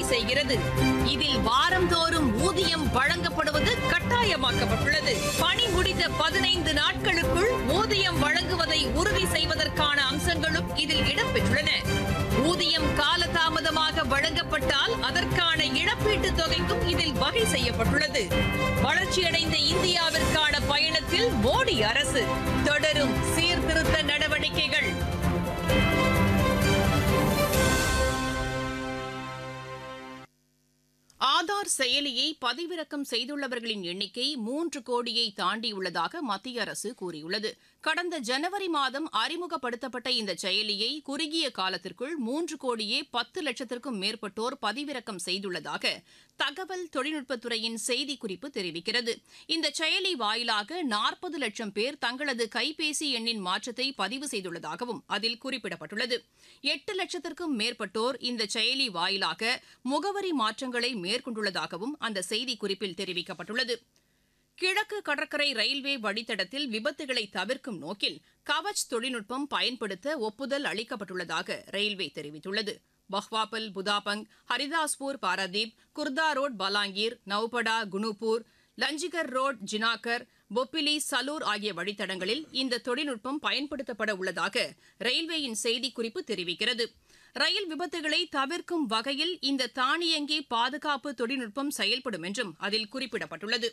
செய்கிறது இதில் வாரந்தோறும் ஊதியம் வழங்கப்படுவது கட்டாயமாக்கப்பட்டுள்ளது பணி முடிந்த பதினைந்து நாட்களுக்குள் ஊதியம் வழங்குவதை உறுதி செய்வதற்கான அம்சங்களும் இதில் இடம்பெற்றுள்ளன ஊதியம் காலதாமதமாக வழங்கப்பட்டால் அதற்கான இழப்பீட்டுத் தொகைக்கும் இதில் வகை செய்யப்பட்டுள்ளது வளர்ச்சியடைந்த இந்தியாவிற்கான பயணத்தில் மோடி அரசு தொடரும் சீர்திருத்த நடவடிக்கைகள் ஆதார் செயலியை பதிவிறக்கம் செய்துள்ளவர்களின் எண்ணிக்கை மூன்று கோடியை தாண்டியுள்ளதாக மத்திய அரசு கூறியுள்ளது கடந்த ஜனவரி மாதம் அறிமுகப்படுத்தப்பட்ட இந்த செயலியை குறுகிய காலத்திற்குள் மூன்று கோடியே பத்து லட்சத்திற்கும் மேற்பட்டோர் பதிவிறக்கம் செய்துள்ளதாக தகவல் தொழில்நுட்பத்துறையின் செய்திக்குறிப்பு தெரிவிக்கிறது இந்த செயலி வாயிலாக நாற்பது லட்சம் பேர் தங்களது கைபேசி எண்ணின் மாற்றத்தை பதிவு செய்துள்ளதாகவும் அதில் குறிப்பிடப்பட்டுள்ளது எட்டு லட்சத்திற்கும் மேற்பட்டோர் இந்த செயலி வாயிலாக முகவரி மாற்றங்களை மேற்கொண்டுள்ளதாகவும் அந்த செய்திக்குறிப்பில் தெரிவிக்கப்பட்டுள்ளது கிழக்கு கடற்கரை ரயில்வே வழித்தடத்தில் விபத்துகளை தவிர்க்கும் நோக்கில் கவச் தொழில்நுட்பம் பயன்படுத்த ஒப்புதல் அளிக்கப்பட்டுள்ளதாக ரயில்வே தெரிவித்துள்ளது பஹ்வாபல் புதாபங் ஹரிதாஸ்பூர் பாராதீப் குர்தா ரோட் பலாங்கீர் நவ்படா குனுப்பூர் லஞ்சிகர் ரோட் ஜினாகர் பொப்பிலி சலூர் ஆகிய வழித்தடங்களில் இந்த தொழில்நுட்பம் பயன்படுத்தப்பட உள்ளதாக ரயில்வேயின் செய்திக்குறிப்பு தெரிவிக்கிறது ரயில் விபத்துகளை தவிர்க்கும் வகையில் இந்த தானியங்கி பாதுகாப்பு தொழில்நுட்பம் செயல்படும் என்றும் அதில் குறிப்பிடப்பட்டுள்ளது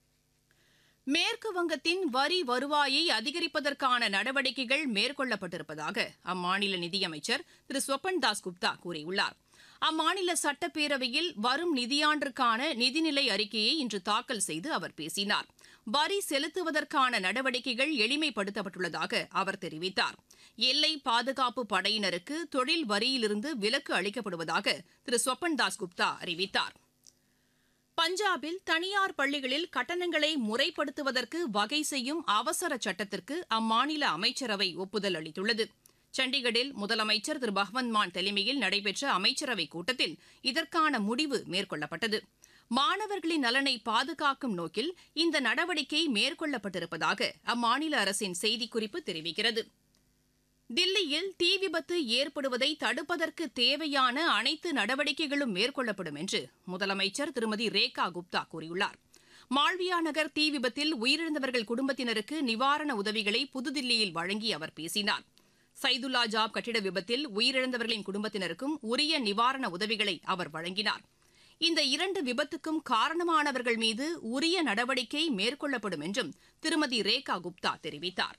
மேற்கு வங்கத்தின் வரி வருவாயை அதிகரிப்பதற்கான நடவடிக்கைகள் மேற்கொள்ளப்பட்டிருப்பதாக அம்மாநில நிதியமைச்சர் திரு ஸ்வபன் தாஸ் குப்தா கூறியுள்ளார் அம்மாநில சட்டப்பேரவையில் வரும் நிதியாண்டிற்கான நிதிநிலை அறிக்கையை இன்று தாக்கல் செய்து அவர் பேசினார் வரி செலுத்துவதற்கான நடவடிக்கைகள் எளிமைப்படுத்தப்பட்டுள்ளதாக அவர் தெரிவித்தார் எல்லை பாதுகாப்பு படையினருக்கு தொழில் வரியிலிருந்து விலக்கு அளிக்கப்படுவதாக திரு ஸ்வபன் தாஸ் குப்தா அறிவித்தார் பஞ்சாபில் தனியார் பள்ளிகளில் கட்டணங்களை முறைப்படுத்துவதற்கு வகை செய்யும் அவசர சட்டத்திற்கு அம்மாநில அமைச்சரவை ஒப்புதல் அளித்துள்ளது சண்டிகரில் முதலமைச்சர் திரு பகவந்த் மான் தலைமையில் நடைபெற்ற அமைச்சரவைக் கூட்டத்தில் இதற்கான முடிவு மேற்கொள்ளப்பட்டது மாணவர்களின் நலனை பாதுகாக்கும் நோக்கில் இந்த நடவடிக்கை மேற்கொள்ளப்பட்டிருப்பதாக அம்மாநில அரசின் செய்திக்குறிப்பு தெரிவிக்கிறது தில்லியில் தீ விபத்து ஏற்படுவதை தடுப்பதற்கு தேவையான அனைத்து நடவடிக்கைகளும் மேற்கொள்ளப்படும் என்று முதலமைச்சர் திருமதி ரேகா குப்தா கூறியுள்ளார் மாள்வியா நகர் தீ விபத்தில் உயிரிழந்தவர்கள் குடும்பத்தினருக்கு நிவாரண உதவிகளை புதுதில்லியில் வழங்கி அவர் பேசினார் சைதுல்லா ஜாப் கட்டிட விபத்தில் உயிரிழந்தவர்களின் குடும்பத்தினருக்கும் உரிய நிவாரண உதவிகளை அவர் வழங்கினார் இந்த இரண்டு விபத்துக்கும் காரணமானவர்கள் மீது உரிய நடவடிக்கை மேற்கொள்ளப்படும் என்றும் திருமதி ரேகா குப்தா தெரிவித்தார்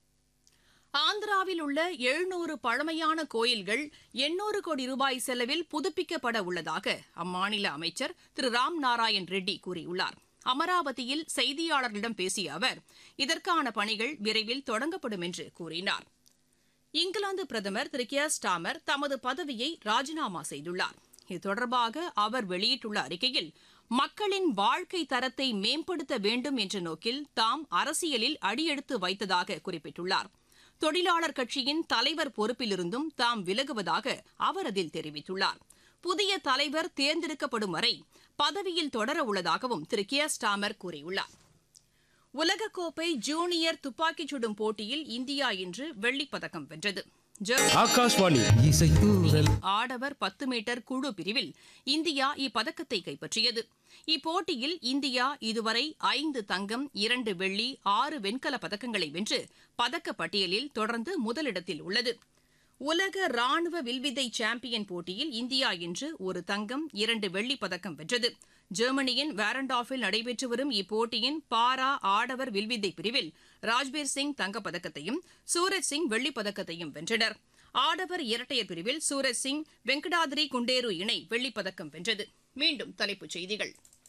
ஆந்திராவில் உள்ள எழுநூறு பழமையான கோயில்கள் எண்ணூறு கோடி ரூபாய் செலவில் புதுப்பிக்கப்பட உள்ளதாக அம்மாநில அமைச்சர் திரு ராம் நாராயண் ரெட்டி கூறியுள்ளார் அமராவதியில் செய்தியாளர்களிடம் பேசிய அவர் இதற்கான பணிகள் விரைவில் தொடங்கப்படும் என்று கூறினார் இங்கிலாந்து பிரதமர் திரு கியர் ஸ்டாமர் தமது பதவியை ராஜினாமா செய்துள்ளார் இது தொடர்பாக அவர் வெளியிட்டுள்ள அறிக்கையில் மக்களின் வாழ்க்கை தரத்தை மேம்படுத்த வேண்டும் என்ற நோக்கில் தாம் அரசியலில் அடியெடுத்து வைத்ததாக குறிப்பிட்டுள்ளார் தொழிலாளர் கட்சியின் தலைவர் பொறுப்பிலிருந்தும் தாம் விலகுவதாக அவர் அதில் தெரிவித்துள்ளார் புதிய தலைவர் தேர்ந்தெடுக்கப்படும் வரை பதவியில் தொடர உள்ளதாகவும் திரு கியர் ஸ்டாமர் கூறியுள்ளார் உலகக்கோப்பை ஜூனியர் துப்பாக்கிச் சுடும் போட்டியில் இந்தியா இன்று வெள்ளிப்பதக்கம் வென்றது ஜெர்மனி ஆகாஷ்வாணி இசைத்தூரல் ஆடவர் பத்து மீட்டர் குழு பிரிவில் இந்தியா இப்பதக்கத்தை கைப்பற்றியது இப்போட்டியில் இந்தியா இதுவரை ஐந்து தங்கம் இரண்டு வெள்ளி ஆறு வெண்கல பதக்கங்களை வென்று பதக்கப் பட்டியலில் தொடர்ந்து முதலிடத்தில் உள்ளது உலக ராணுவ வில்வித்தை சாம்பியன் போட்டியில் இந்தியா இன்று ஒரு தங்கம் இரண்டு வெள்ளிப் பதக்கம் வென்றது ஜெர்மனியின் வேரண்டாஃபில் நடைபெற்று வரும் இப்போட்டியின் பாரா ஆடவர் வில்வித்தை பிரிவில் ராஜ்பீர் சிங் தங்கப்பதக்கத்தையும் சூரஜ் சிங் வெள்ளிப் பதக்கத்தையும் வென்றனர் ஆடவர் இரட்டையர் பிரிவில் சூரஜ் சிங் வெங்கடாதிரி குண்டேரு இணை வெள்ளிப் பதக்கம் வென்றது மீண்டும் தலைப்புச் செய்திகள்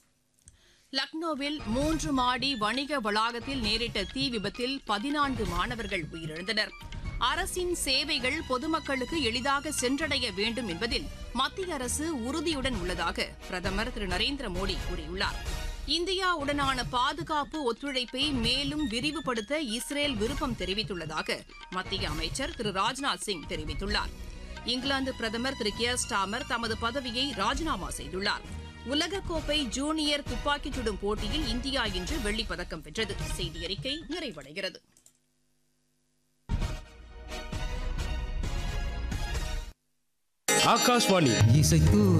லக்னோவில் மூன்று மாடி வணிக வளாகத்தில் நேரிட்ட தீ விபத்தில் பதினான்கு மாணவர்கள் உயிரிழந்தனர் அரசின் சேவைகள் பொதுமக்களுக்கு எளிதாக சென்றடைய வேண்டும் என்பதில் மத்திய அரசு உறுதியுடன் உள்ளதாக பிரதமர் திரு நரேந்திர மோடி கூறியுள்ளார் இந்தியாவுடனான பாதுகாப்பு ஒத்துழைப்பை மேலும் விரிவுபடுத்த இஸ்ரேல் விருப்பம் தெரிவித்துள்ளதாக மத்திய அமைச்சர் திரு ராஜ்நாத் சிங் தெரிவித்துள்ளார் இங்கிலாந்து பிரதமர் திரு கியர் ஸ்டாமர் தமது பதவியை ராஜினாமா செய்துள்ளார் உலகக்கோப்பை ஜூனியர் துப்பாக்கிச் சுடும் போட்டியில் இந்தியா இன்று வெள்ளிப் பதக்கம் வென்றது செய்தி அறிக்கை நிறைவடைகிறது ஆகாஷ்வாணி இசைத்தூரல்